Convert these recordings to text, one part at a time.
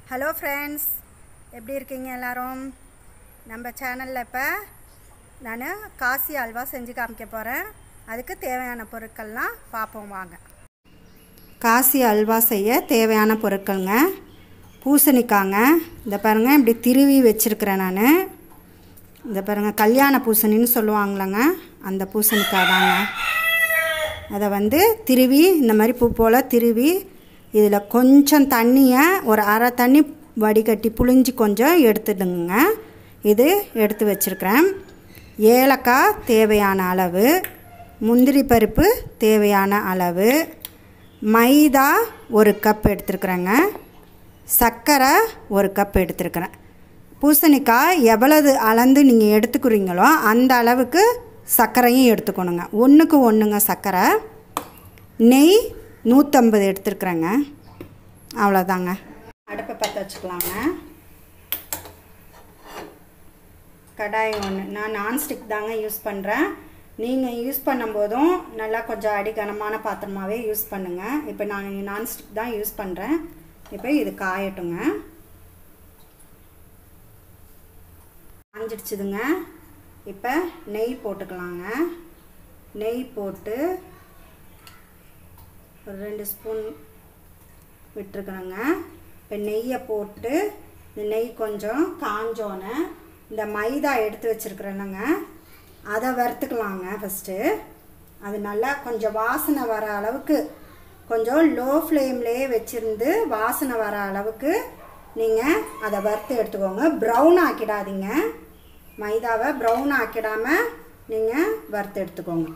hello friends எப்படி இருக்கீங்க எல்லாரும் நம்ம சேனலில் இப்போ நான் காசி அல்வா செஞ்சு காமிக்க போகிறேன் அதுக்கு தேவையான பொருட்கள்லாம் பார்ப்போம் வாங்க காசி அல்வா செய்ய தேவையான பொருட்கள்ங்க பூசணிக்காங்க இந்த பாருங்கள் இப்படி திருவி வச்சுருக்கிறேன் நான் இந்த பாருங்கள் கல்யாண பூசணின்னு சொல்லுவாங்களங்க அந்த பூசணிக்காய் தாங்க அதை வந்து திருவி இந்த மாதிரி பூ போல் திருவி இதில் கொஞ்சம் தண்ணியை ஒரு அரை தண்ணி வடிகட்டி புழிஞ்சு கொஞ்சம் எடுத்துடுங்க இது எடுத்து வச்சுருக்கிறேன் ஏலக்காய் தேவையான அளவு முந்திரி பருப்பு தேவையான அளவு மைதா ஒரு கப் எடுத்துருக்குறேங்க சர்க்கரை ஒரு கப் எடுத்துருக்குறேன் பூசணிக்காய் எவ்வளவு அளந்து நீங்கள் எடுத்துக்கிறீங்களோ அந்த அளவுக்கு சர்க்கரையும் எடுத்துக்கணுங்க ஒன்றுக்கு ஒன்றுங்க சர்க்கரை நெய் நூற்றம்பது எடுத்துருக்குறேங்க அவ்வளோதாங்க அடுப்பை பற்ற வச்சுக்கலாங்க கடாய் ஒன்று நான் நான்ஸ்டிக் தாங்க யூஸ் பண்ணுறேன் நீங்கள் யூஸ் பண்ணும்போதும் நல்லா கொஞ்சம் அடிகனமான பாத்திரமாகவே யூஸ் பண்ணுங்கள் இப்போ நான் நான்ஸ்டிக் தான் யூஸ் பண்ணுறேன் இப்போ இது காயட்டுங்க காஞ்சிடுச்சுதுங்க இப்போ நெய் போட்டுக்கலாங்க நெய் போட்டு ஒரு ரெண்டு ஸ்பூன் விட்டுருக்குறேங்க இப்போ நெய்யை போட்டு இந்த நெய் கொஞ்சம் காஞ்சோன்னே இந்த மைதா எடுத்து வச்சுருக்குறேனுங்க அதை வறுத்துக்கலாங்க ஃபஸ்ட்டு அது நல்லா கொஞ்சம் வாசனை வர அளவுக்கு கொஞ்சம் லோ ஃப்ளேம்லேயே வச்சுருந்து வாசனை வர அளவுக்கு நீங்கள் அதை வறுத்து எடுத்துக்கோங்க ப்ரௌன் ஆக்கிடாதீங்க மைதாவை ப்ரௌன் ஆக்கிடாமல் நீங்கள் வறுத்து எடுத்துக்கோங்க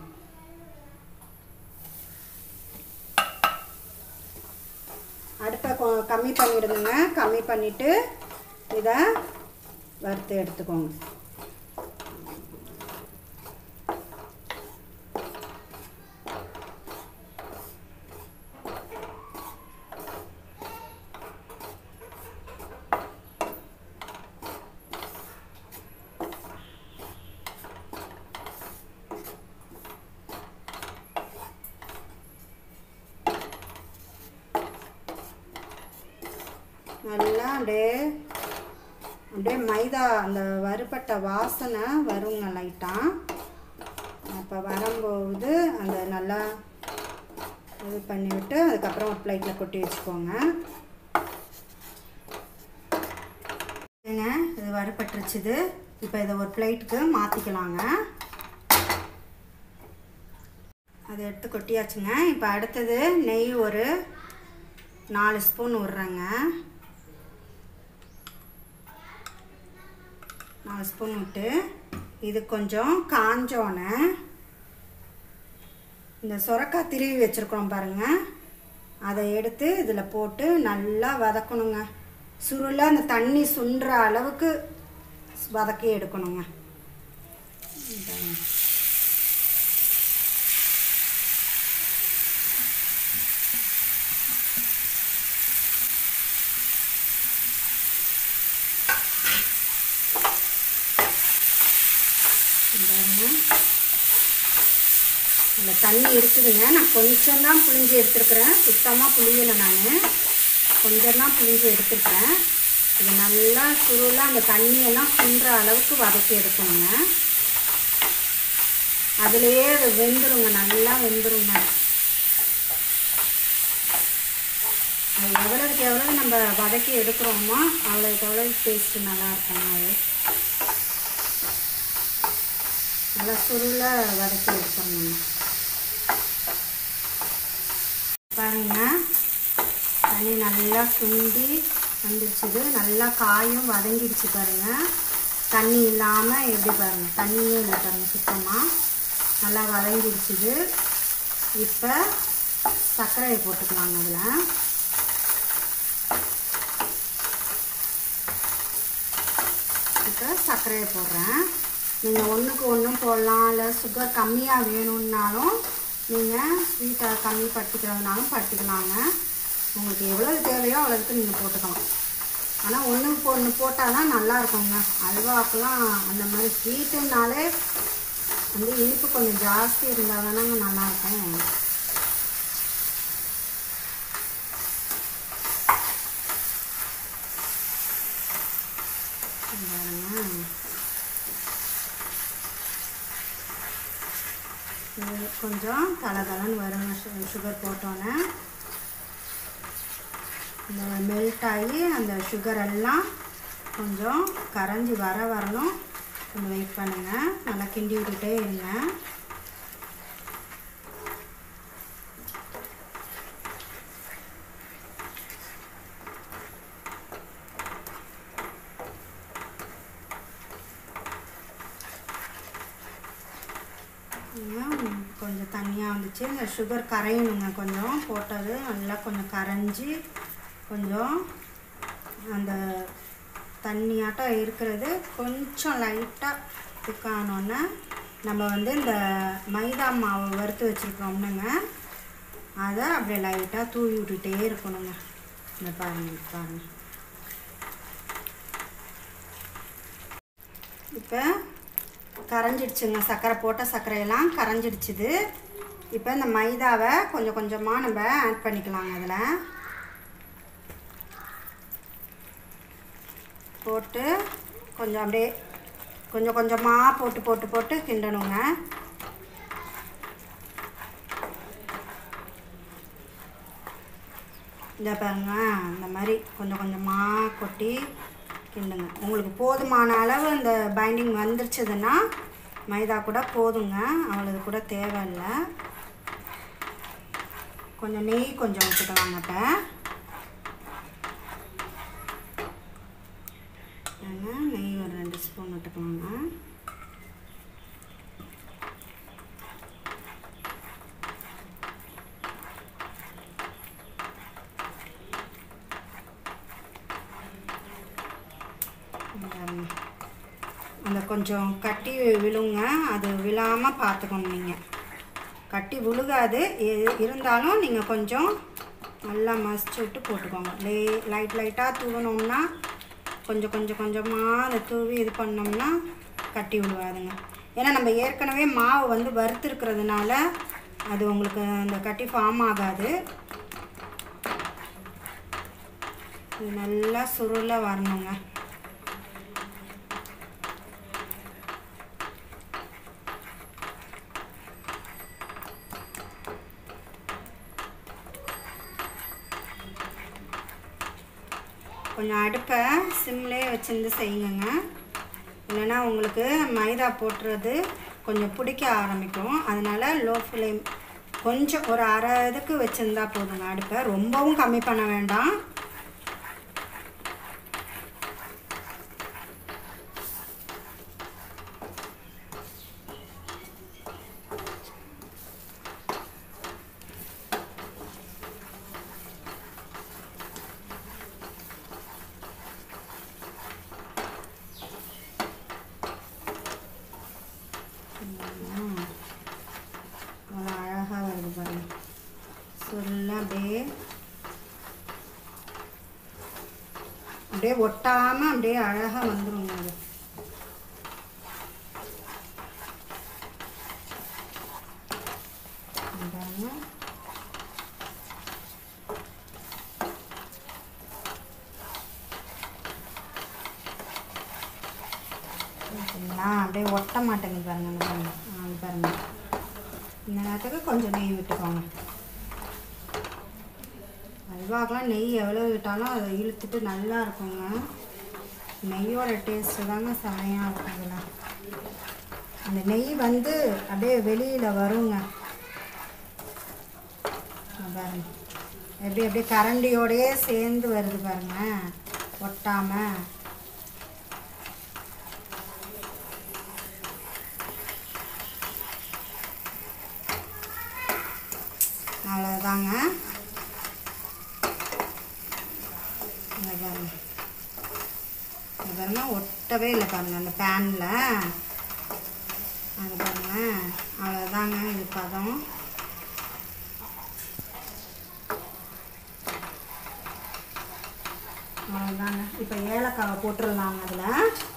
அடுப்பை கம்மி பண்ணிவிடுங்க கம்மி பண்ணிவிட்டு இதை வறுத்து எடுத்துக்கோங்க நல்லா அப்படியே அப்படியே மைதா அந்த வறுபட்ட வாசனை வருங்க லைட்டாக அப்போ வரும்போது அந்த நல்லா இது பண்ணிவிட்டு அதுக்கப்புறம் ஒரு பிளேட்டில் கொட்டி வச்சுக்கோங்க இது வறுபட்டுருச்சுது இப்போ இதை ஒரு பிளேட்டுக்கு மாற்றிக்கலாங்க அதை எடுத்து கொட்டியாச்சுங்க இப்போ அடுத்தது நெய் ஒரு நாலு ஸ்பூன் விட்றேங்க நாலு ஸ்பூன் விட்டு இது கொஞ்சம் காஞ்சோன்னே இந்த சுரக்காய் திருவி வச்சுருக்கோம் பாருங்கள் அதை எடுத்து இதில் போட்டு நல்லா வதக்கணுங்க சுருளாக அந்த தண்ணி சுண்டுற அளவுக்கு வதக்கி எடுக்கணுங்க அதில் தண்ணி இருக்குதுங்க நான் கொஞ்சம் தான் புளிஞ்சு எடுத்துருக்குறேன் சுத்தமாக புளியலை நான் கொஞ்சம் தான் புளிஞ்சு எடுத்துருக்கேன் இது நல்லா சுருளாக அந்த தண்ணியெல்லாம் சுண்டுற அளவுக்கு வதக்கி எடுக்கணுங்க அதுலேயே அது வெந்துருங்க நல்லா வெந்துருங்க அது எவ்வளோக்கு எவ்வளோ நம்ம வதக்கி எடுக்கிறோமோ அவ்வளோக்கு எவ்வளோ டேஸ்ட்டு நல்லா இருக்குங்க அது நல்லா சுருளை வதக்கி எடுத்துடணும் பாருங்க தண்ணி நல்லா சுண்டி வந்துடுச்சுது நல்லா காயும் வதங்கிடுச்சு பாருங்க தண்ணி இல்லாமல் எப்படி பாருங்க தண்ணியே இல்லை பாருங்க சுத்தமாக நல்லா வதங்கிடுச்சுது இப்போ சர்க்கரையை போட்டுக்கலாங்க அதில் இப்போ சர்க்கரையை போடுறேன் நீங்கள் ஒன்றுக்கு ஒன்றும் போடலாம் இல்லை சுகர் கம்மியாக வேணும்னாலும் நீங்கள் ஸ்வீட்டை கம்மி படுத்திக்கிறதுனாலும் படுத்திக்கலாங்க உங்களுக்கு எவ்வளோ தேவையோ அவ்வளோக்கு நீங்கள் போட்டுக்கலாம் ஆனால் ஒன்றுக்கு ஒன்று போட்டால் தான் நல்லா இருக்குங்க அல்வாக்கெலாம் அந்த மாதிரி ஸ்வீட்டுனாலே வந்து இனிப்பு கொஞ்சம் ஜாஸ்தி இருந்தால் தானங்க நல்லாயிருக்கும் இது கொஞ்சம் தலை தலைன்னு வருங்க சு- சுகர் போட்டோன்னே இந்த மெல்ட் ஆகி அந்த சுகர் எல்லாம் கொஞ்சம் கரைஞ்சி வர வரணும் கொஞ்சம் வெயிட் பண்ணுங்கள் நல்லா கிண்டி விட்டுட்டே இருங்க இன்னும் கொஞ்சம் தண்ணியாக வந்துச்சு இந்த சுகர் கரையணுங்க கொஞ்சம் போட்டது நல்லா கொஞ்சம் கரைஞ்சி கொஞ்சம் அந்த தண்ணியாட்டம் இருக்கிறது கொஞ்சம் லைட்டாக திக்கானோன்னே நம்ம வந்து இந்த மைதா மாவு வறுத்து வச்சுருக்கோம்னுங்க அதை அப்படியே லைட்டாக தூவி விட்டுட்டே இருக்கணுங்க இந்த பாருங்க பாருங்க இப்போ கரைஞ்சிடுச்சுங்க சர்க்கரை போட்ட சர்க்கரையெல்லாம் கரைஞ்சிடுச்சுது இப்போ இந்த மைதாவை கொஞ்சம் கொஞ்சமாக நம்ம ஆட் பண்ணிக்கலாங்க அதில் போட்டு கொஞ்சம் அப்படியே கொஞ்சம் கொஞ்சமாக போட்டு போட்டு போட்டு கிண்டணுங்க இந்த பாருங்க இந்த மாதிரி கொஞ்சம் கொஞ்சமாக கொட்டி கிண்டுங்க உங்களுக்கு போதுமான அளவு இந்த பைண்டிங் வந்துருச்சுதுன்னா மைதா கூட போதுங்க அவ்வளவு கூட தேவையில்லை கொஞ்சம் நெய் கொஞ்சம் விட்டுக்கலாங்க இப்போ ஏங்க, நெய் ஒரு ரெண்டு ஸ்பூன் விட்டுக்கலாங்க இந்த- அந்த கொஞ்சம் கட்டி விழுங்க அது விழாமல் பார்த்துக்கணும் நீங்கள் கட்டி விழுகாது இ- இருந்தாலும் நீங்கள் கொஞ்சம் நல்லா மசிச்சு விட்டு போட்டுக்கோங்க லே லைட் லைட்டாக தூவினோம்னா கொஞ்சம் கொஞ்சம் கொஞ்சமாக அதை தூவி இது பண்ணோம்னா கட்டி விழுவாதுங்க ஏன்னா நம்ம ஏற்கனவே மாவு வந்து வறுத்துருக்கிறதுனால அது உங்களுக்கு அந்த கட்டி ஃபார்ம் ஆகாது இது நல்லா சுருள வரணுங்க கொஞ்சம் அடுப்பை சிம்லேயே வச்சிருந்து செய்யுங்க இல்லைன்னா உங்களுக்கு மைதா போட்டுறது கொஞ்சம் பிடிக்க ஆரம்பிக்கும் அதனால் லோ ஃப்ளேம் கொஞ்சம் ஒரு அரை இதுக்கு வச்சுருந்தா போதுங்க அடுப்பை ரொம்பவும் கம்மி பண்ண வேண்டாம் அவ்வளோ அழகாக வருது பாருங்க சொல்ல அப்படியே அப்படியே ஒட்டாமல் அப்படியே அழகாக வந்துருங்க அது இங்க பாருங்க பார்த்தீங்களா அப்படியே ஒட்ட மாட்டேங்குது பாருங்க இந்த பாருங்க ஆ, இது பாருங்க இந்த நேரத்துக்கு கொஞ்சம் நெய் விட்டுக்கோங்க அல்வாக்கெலாம் நெய் எவ்வளோ விட்டாலும் அதை இழுத்துட்டு நல்லா இருக்குங்க நெய்யோட டேஸ்ட்டு தாங்க செமையாக இருக்கும் இதெல்லாம் அந்த நெய் வந்து அப்படியே வெளியில் வருங்க இங்க பாருங்க எப்படி அப்படியே கரண்டியோடையே சேர்ந்து வருது பாருங்க ஒட்டாமல் அவ்வளோதாங்க இங்க பாருங்க இங்க பாருங்க ஒட்டவே இல்லை பாருங்க அந்த பேனில் அது பாருங்க அவ்வளோதாங்க இது பதம் அவ்வளோதாங்க இப்போ ஏலக்காவை போட்டுடலாங்க அதில்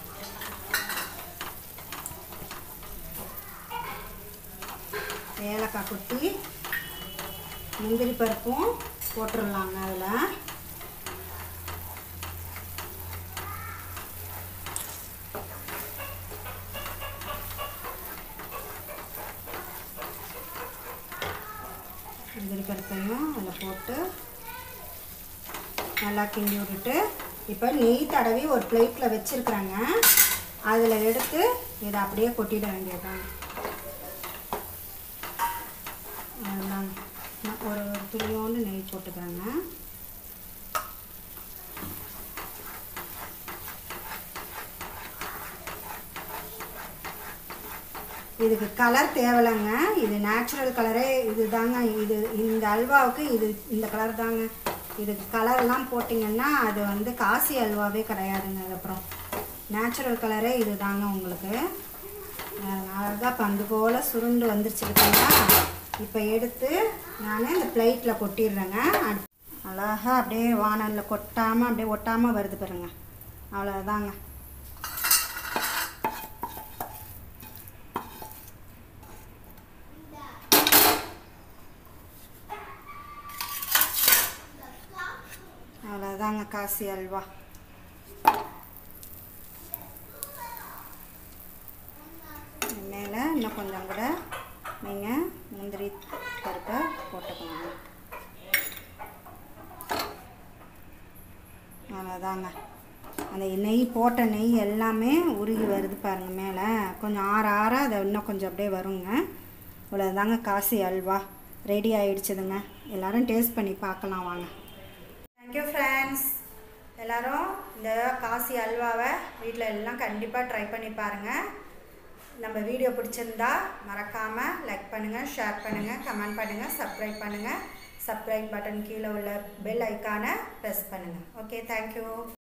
ஏலக்காய் கொட்டி முந்திரி பருப்பும் போட்டுடலாங்க அதில் முந்திரி பருப்பையும் அதில் போட்டு நல்லா கிண்டி விட்டுட்டு இப்போ நெய் தடவி ஒரு பிளேட்டில் வச்சுருக்குறேங்க அதில் எடுத்து இதை அப்படியே கொட்டிட வேண்டியதுதான் அதுதாங்க நான் ஒரு ஒரு துளியோண்டு நெய் போட்டுக்கிறேங்க இதுக்கு கலர் தேவையில்லைங்க இது நேச்சுரல் கலரே இது தாங்க இது இந்த அல்வாவுக்கு இது இந்த கலர் தாங்க இதுக்கு கலர்லாம் போட்டிங்கன்னா அது வந்து காசி அல்வாவே கிடையாதுங்க அதுக்கப்புறம் நேச்சுரல் கலரே இது தாங்க உங்களுக்கு அழகாக பந்து போல் சுருண்டு வந்துருச்சு பார்த்தீங்களா இப்போ எடுத்து நான் இந்த பிளேட்டில் கொட்டிடுறேங்க அழகாக அப்படியே வானலில் கொட்டாமல் அப்படியே ஒட்டாமல் வருது பாருங்க அவ்வளோதாங்க அவ்வளோதாங்க காசி அல்வா மேலே இன்னும் கொஞ்சம் கூட நீங்கள் முந்திரி பருப்பை போட்டுக்கலாம் அவ்வளோதாங்க அந்த நெய் போட்ட நெய் எல்லாமே உருகி வருது பாருங்கள் மேலே கொஞ்சம் ஆற ஆற அதை இன்னும் கொஞ்சம் அப்படியே வருங்க இவ்வளோதாங்க காசி அல்வா ரெடி ஆயிடுச்சுதுங்க எல்லோரும் டேஸ்ட் பண்ணி பார்க்கலாம் வாங்க தேங்க்யூ ஃப்ரெண்ட்ஸ் எல்லோரும் இந்த காசி அல்வாவை வீட்டில் எல்லாம் கண்டிப்பாக ட்ரை பண்ணி பாருங்கள் நம்ம வீடியோ பிடிச்சிருந்தா மறக்காமல் லைக் பண்ணுங்கள் ஷேர் பண்ணுங்கள் கமெண்ட் பண்ணுங்கள் சப்ஸ்கிரைப் பண்ணுங்கள் சப்ஸ்கிரைப் பட்டன் கீழே உள்ள பெல் ஐக்கானை ப்ரெஸ் பண்ணுங்கள் ஓகே தேங்க்யூ